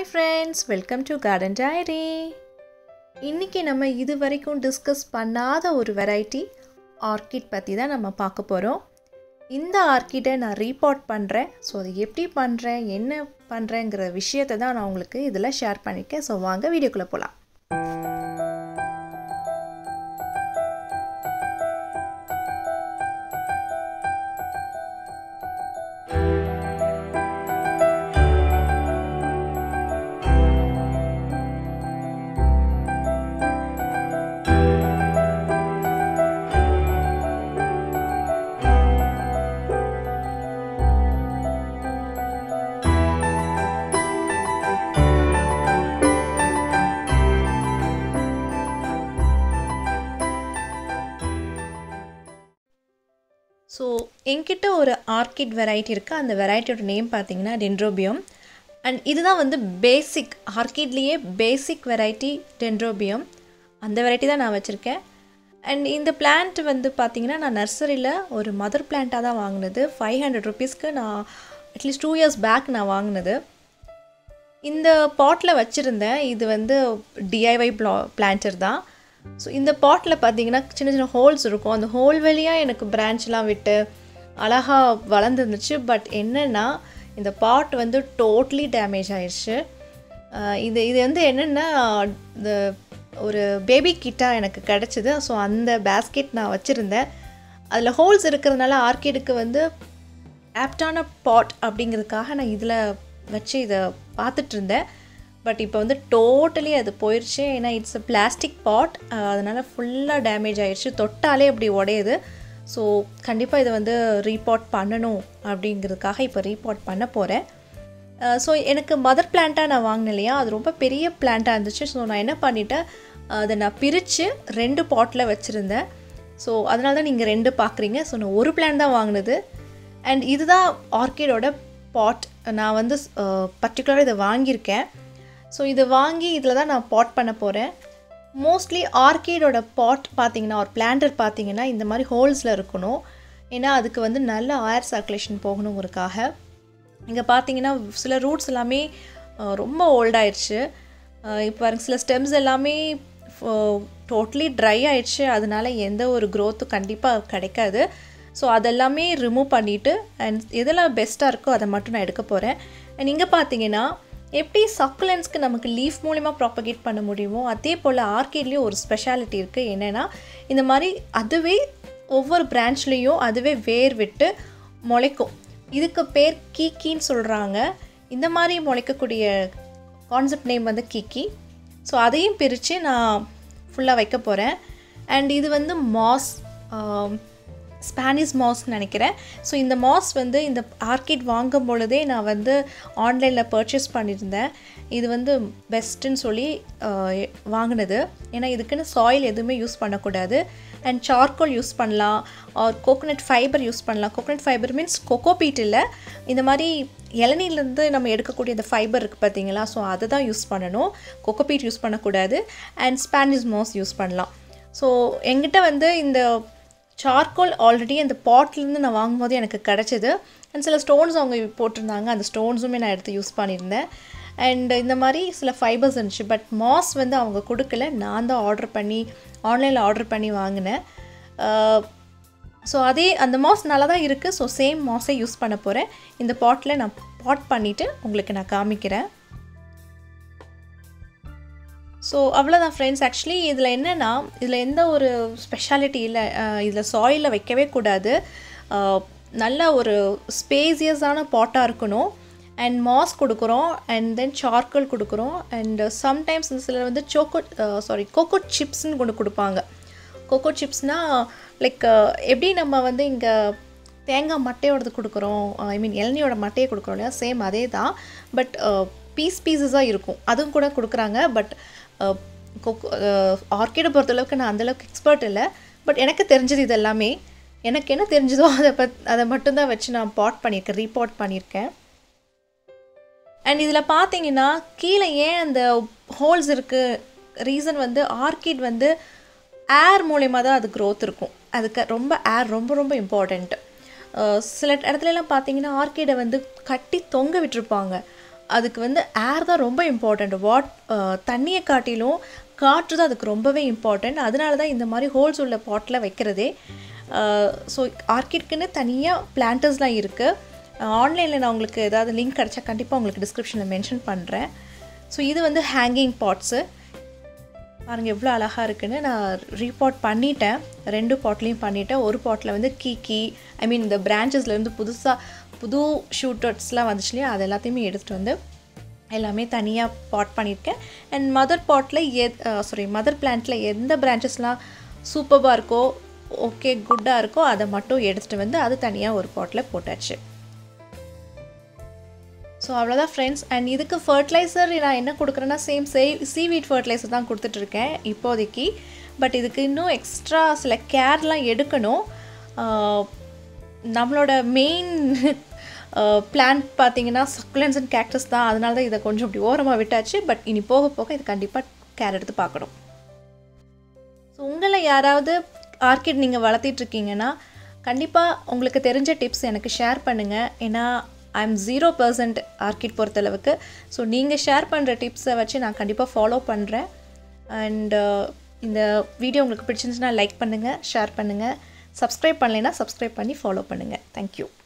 hi friends welcome to garden diary இன்றைக்கி நம்ம இது வரைக்கும் டிஸ்கஸ் பண்ணாத ஒரு வெரைட்டி ஆர்கிட் பற்றி தான் நம்ம பார்க்க போகிறோம் இந்த ஆர்கிட்டை நான் ரீபார்ட் பண்ணுறேன் ஸோ அது எப்படி பண்ணுறேன் என்ன பண்ணுறேங்கிற விஷயத்தை தான் நான் உங்களுக்கு இதில் ஷேர் பண்ணியிருக்கேன் ஸோ வாங்க வீடியோக்குள்ளே போகலாம் ஸோ என்கிட்ட ஒரு ஆர்கிட் வெரைட்டி இருக்குது அந்த வெரைட்டியோட நேம் பார்த்தீங்கன்னா டென்ட்ரோபியம் அண்ட் இதுதான் வந்து பேசிக் ஆர்கிட்லேயே பேசிக் வெரைட்டி டென்ட்ரோபியம் அந்த வெரைட்டி தான் நான் வச்சுருக்கேன் அண்ட் இந்த பிளான்ட் வந்து பார்த்திங்கன்னா நான் நர்சரியில் ஒரு மதர் பிளான்ட்டாக தான் வாங்கினது ஃபைவ் ஹண்ட்ரட் ருபீஸ்க்கு நான் அட்லீஸ்ட் டூ இயர்ஸ் பேக் நான் வாங்கினது இந்த பாட்டில் வச்சுருந்தேன் இது வந்து டிஐஒய் ப்ளா பிளான்டர் தான் ஸோ இந்த பாட்டில் பார்த்தீங்கன்னா சின்ன சின்ன ஹோல்ஸ் இருக்கும் அந்த ஹோல் வழியாக எனக்கு பிரான்ச்லாம் விட்டு அழகாக வளர்ந்துருந்துச்சு பட் என்னென்னா இந்த பாட் வந்து டோட்லி டேமேஜ் ஆயிடுச்சு இது இது வந்து என்னென்னா இந்த ஒரு பேபி கிட்டாக எனக்கு கிடச்சிது ஸோ அந்த பேஸ்கெட் நான் வச்சுருந்தேன் அதில் ஹோல்ஸ் இருக்கிறதுனால ஆர்கிடுக்கு வந்து ஆப்டான பாட் அப்படிங்கிறதுக்காக நான் இதில் வச்சு இதை பார்த்துட்டு இருந்தேன் பட் இப்போ வந்து டோட்டலி அது போயிடுச்சு ஏன்னா இட்ஸ் அ பிளாஸ்டிக் பாட் அதனால் ஃபுல்லாக டேமேஜ் ஆயிடுச்சு தொட்டாலே அப்படி உடையுது ஸோ கண்டிப்பாக இதை வந்து ரீபார்ட் பண்ணணும் அப்படிங்கிறதுக்காக இப்போ ரீபார்ட் பண்ண போகிறேன் ஸோ எனக்கு மதர் பிளான்ட்டாக நான் வாங்கினேன் இல்லையா அது ரொம்ப பெரிய பிளான்ட்டாக இருந்துச்சு ஸோ நான் என்ன பண்ணிட்டேன் அதை நான் பிரித்து ரெண்டு பாட்டில் வச்சுருந்தேன் ஸோ அதனால தான் நீங்கள் ரெண்டு பார்க்குறீங்க ஸோ நான் ஒரு பிளான் தான் வாங்கினது அண்ட் இதுதான் ஆர்கிடோட பாட் நான் வந்து பர்டிகுலராக இதை வாங்கியிருக்கேன் ஸோ இதை வாங்கி இதில் தான் நான் பாட் பண்ண போகிறேன் மோஸ்ட்லி ஆர்கிடோட பாட் பார்த்தீங்கன்னா ஒரு பிளான்டர் பார்த்தீங்கன்னா இந்த மாதிரி ஹோல்ஸில் இருக்கணும் ஏன்னா அதுக்கு வந்து நல்ல ஏர் சர்க்குலேஷன் போகணுங்கிறதுக்காக இங்கே பார்த்தீங்கன்னா சில ரூட்ஸ் எல்லாமே ரொம்ப ஓல்டாயிடுச்சு இப்போ பாருங்க சில ஸ்டெம்ஸ் எல்லாமே டோட்டலி ட்ரை ஆயிடுச்சு அதனால எந்த ஒரு க்ரோத்தும் கண்டிப்பாக கிடைக்காது ஸோ அதெல்லாமே ரிமூவ் பண்ணிவிட்டு அண்ட் எதெல்லாம் பெஸ்ட்டாக இருக்கோ அதை மட்டும் நான் எடுக்க போகிறேன் அண்ட் இங்கே பார்த்தீங்கன்னா எப்படி சக்குலன்ஸ்க்கு நமக்கு லீஃப் மூலிமா ப்ராப்பகேட் பண்ண முடியுமோ அதே போல் ஆர்கிட்லேயும் ஒரு ஸ்பெஷாலிட்டி இருக்குது என்னென்னா இந்த மாதிரி அதுவே ஒவ்வொரு பிரான்ச்லேயும் அதுவே வேர் விட்டு முளைக்கும் இதுக்கு பேர் கீக்கின்னு சொல்கிறாங்க இந்த மாதிரி முளைக்கக்கூடிய கான்செப்ட் நேம் வந்து கீக்கி ஸோ அதையும் பிரித்து நான் ஃபுல்லாக வைக்க போகிறேன் அண்ட் இது வந்து மாஸ் ஸ்பானிஷ் மாஸ்ன்னு நினைக்கிறேன் ஸோ இந்த மாஸ் வந்து இந்த ஆர்கிட் வாங்கும் பொழுதே நான் வந்து ஆன்லைனில் பர்ச்சேஸ் பண்ணியிருந்தேன் இது வந்து பெஸ்ட்டுன்னு சொல்லி வாங்கினது ஏன்னா இதுக்குன்னு சாயில் எதுவுமே யூஸ் பண்ணக்கூடாது அண்ட் சார்கோல் யூஸ் பண்ணலாம் ஆர் கோகோனட் ஃபைபர் யூஸ் பண்ணலாம் coconut fibre means coco peat இல்லை இந்த மாதிரி இளநீர்லேருந்து நம்ம எடுக்கக்கூடிய இந்த ஃபைபர் இருக்குது பார்த்தீங்களா ஸோ அதை தான் யூஸ் பண்ணணும் கொக்கோ பீட் யூஸ் பண்ணக்கூடாது அண்ட் ஸ்பானிஷ் மாஸ் யூஸ் பண்ணலாம் ஸோ எங்கிட்ட வந்து இந்த சார்கோல் ஆல்ரெடி அந்த பாட்லேருந்து நான் வாங்கும்போது எனக்கு கிடச்சிது அண்ட் சில ஸ்டோன்ஸ் அவங்க போட்டிருந்தாங்க அந்த ஸ்டோன்ஸுமே நான் எடுத்து யூஸ் பண்ணியிருந்தேன் அண்ட் இந்த மாதிரி சில ஃபைபர்ஸ் இருந்துச்சு பட் மாஸ் வந்து அவங்க கொடுக்கல நான் தான் ஆர்டர் பண்ணி ஆன்லைனில் ஆர்டர் பண்ணி வாங்கினேன் ஸோ அதே அந்த மாஸ் நல்லா தான் இருக்குது ஸோ சேம் மாஸை யூஸ் பண்ண போகிறேன் இந்த பாட்டில் நான் பாட் பண்ணிவிட்டு உங்களுக்கு நான் காமிக்கிறேன் ஸோ அவ்வளோதான் ஃப்ரெண்ட்ஸ் ஆக்சுவலி இதில் என்னென்னா இதில் எந்த ஒரு ஸ்பெஷாலிட்டி இல்லை இதில் சாயிலில் வைக்கவே கூடாது நல்ல ஒரு ஸ்பேசியஸான பாட்டாக இருக்கணும் அண்ட் மாஸ் கொடுக்குறோம் அண்ட் தென் சார்கோல் கொடுக்குறோம் அண்ட் சம்டைம்ஸ் சிலர் வந்து சோக்கோ சாரி கோகோ சிப்ஸ்ன்னு கொண்டு கொடுப்பாங்க கோகோ சிப்ஸ்னால் லைக் எப்படி நம்ம வந்து இங்கே தேங்காய் மட்டையோடது கொடுக்குறோம் ஐ மீன் இளநியோட மட்டையை கொடுக்குறோம் இல்லையா சேம் அதே தான் பட் பீஸ் பீசஸாக இருக்கும் அதுவும் கூட கொடுக்குறாங்க பட் கொக்கோ ஆர்கிடை பொறுத்தளவுக்கு நான் அந்தளவுக்கு எக்ஸ்பர்ட் இல்லை பட் எனக்கு தெரிஞ்சது இது எல்லாமே எனக்கு என்ன தெரிஞ்சதோ அதை பத் அதை மட்டும்தான் வச்சு நான் பாட் பண்ணியிருக்கேன் ரீபாட் பண்ணியிருக்கேன் அண்ட் இதில் பார்த்தீங்கன்னா கீழே ஏன் அந்த ஹோல்ஸ் இருக்குது ரீசன் வந்து ஆர்கிட் வந்து ஏர் மூலயமா தான் அது க்ரோத் இருக்கும் அதுக்கு ரொம்ப ஏர் ரொம்ப ரொம்ப இம்பார்ட்டண்ட்டு சில இடத்துலலாம் பார்த்தீங்கன்னா ஆர்கிடை வந்து கட்டி தொங்க விட்டுருப்பாங்க அதுக்கு வந்து ஏர் தான் ரொம்ப இம்பார்ட்டண்ட் வாட் தண்ணியை காட்டிலும் காற்று தான் அதுக்கு ரொம்பவே இம்பார்ட்டண்ட் அதனால தான் இந்த மாதிரி ஹோல்ஸ் உள்ள பாட்டில் வைக்கிறதே ஸோ ஆர்கிட்க்குன்னு தனியாக பிளான்டர்ஸ்லாம் இருக்குது ஆன்லைனில் நான் உங்களுக்கு ஏதாவது லிங்க் கிடச்சா கண்டிப்பாக உங்களுக்கு டிஸ்கிரிப்ஷனில் மென்ஷன் பண்ணுறேன் ஸோ இது வந்து ஹேங்கிங் பாட்ஸு பாருங்கள் எவ்வளோ அழகாக இருக்குன்னு நான் ரீபாட் பண்ணிட்டேன் ரெண்டு பாட்லேயும் பண்ணிட்டேன் ஒரு பாட்டில் வந்து கீக்கி ஐ மீன் இந்த பிரான்ச்சஸ்லேருந்து புதுசாக புது ஷூட்டர்ஸ்லாம் வந்துச்சு இல்லையா அது எல்லாத்தையுமே எடுத்துகிட்டு வந்து எல்லாமே தனியாக பாட் பண்ணியிருக்கேன் and mother bottle uh sorry mother பிளான்ட்டில் எந்த பிரான்ச்சஸ்லாம் சூப்பராக இருக்கோ ஓகே குட்டாக இருக்கோ அதை மட்டும் எடுத்துகிட்டு வந்து அது தனியாக ஒரு பாட்டில் போட்டாச்சு ஸோ அவ்வளோதான் ஃப்ரெண்ட்ஸ் அண்ட் இதுக்கு ஃபர்டிலைசர் நான் என்ன கொடுக்குறேன்னா சேம் சே சீவீட் ஃபர்டிலைசர் தான் கொடுத்துட்ருக்கேன் இப்போதைக்கு பட் இதுக்கு இன்னும் எக்ஸ்ட்ரா சில கேர்லாம் எடுக்கணும் நம்மளோட மெயின் பிளான்ட் பார்த்தீங்கன்னா சக்குலன்ஸ் அண்ட் கேக்டஸ் தான் அதனால தான் இதை கொஞ்சம் இப்படி ஓரமாக விட்டாச்சு பட் இனி போக போக இது கண்டிப்பாக கேர் எடுத்து பார்க்கணும் ஸோ உங்களை யாராவது ஆர்கிட் நீங்கள் வளர்த்திட்ருக்கீங்கன்னா கண்டிப்பாக உங்களுக்கு தெரிஞ்ச டிப்ஸ் எனக்கு ஷேர் பண்ணுங்கள் ஏன்னா I am zero percent orchid பொறுத்தளவுக்கு ஸோ நீங்கள் ஷேர் பண்ணுற டிப்ஸை வச்சு நான் கண்டிப்பாக ஃபாலோ பண்ணுறேன் அண்ட் இந்த வீடியோ உங்களுக்கு பிடிச்சிருந்துச்சுன்னா லைக் பண்ணுங்கள் ஷேர் பண்ணுங்கள் சப்ஸ்கிரைப் பண்ணலைன்னா சப்ஸ்கிரைப் பண்ணி ஃபாலோ பண்ணுங்கள் தேங்க்யூ